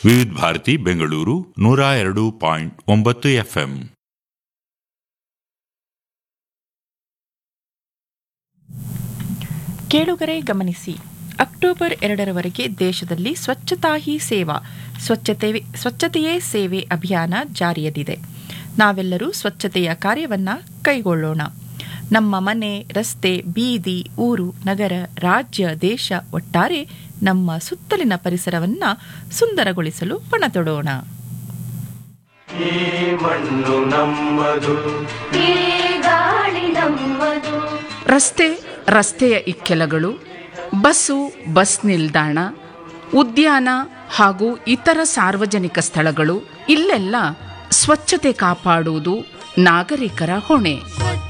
ವಿವಿಧ ಭಾರತಿ ಬೆಂಗಳೂರು ನೂರ ಎರಡು ಪಾಯಿಂಟ್ ಒಂಬತ್ತು ಎಫ್ಎಂ ಕೇಳುಗರೆ ಗಮನಿಸಿ ಅಕ್ಟೋಬರ್ ಎರಡರವರೆಗೆ ದೇಶದಲ್ಲಿ ಸ್ವಚ್ಛತಾ ಹಿ ಸೇವಾ ಸ್ವಚ್ಛತೆ ಸ್ವಚ್ಛತೆಯೇ ಸೇವೆ ಅಭಿಯಾನ ಜಾರಿಯಲ್ಲಿದೆ ನಾವೆಲ್ಲರೂ ಸ್ವಚ್ಛತೆಯ ಕಾರ್ಯವನ್ನ ಕೈಗೊಳ್ಳೋಣ ನಮ್ಮ ಮನೆ ರಸ್ತೆ ಬೀದಿ ಊರು ನಗರ ರಾಜ್ಯ ದೇಶ ಒಟ್ಟಾರೆ ನಮ್ಮ ಸುತ್ತಲಿನ ಪರಿಸರವನ್ನ ಸುಂದರಗೊಳಿಸಲು ಪಣತೊಡೋಣ ಈ ಮಣ್ಣು ನಮ್ಮದು ಈ ಗಾಳಿ ನಮ್ಮದು ರಸ್ತೆ ರಸ್ತೆಯ ಇಕ್ಕೆಲಗಳು ಬಸ್ಸು ಬಸ್ ನಿಲ್ದಾಣ ಉದ್ಯಾನ ಹಾಗೂ ಇತರ ಸಾರ್ವಜನಿಕ ಸ್ಥಳಗಳು ಇಲ್ಲೆಲ್ಲ ಸ್ವಚ್ಛತೆ ಕಾಪಾಡುವುದು ನಾಗರಿಕರ ಹೊಣೆ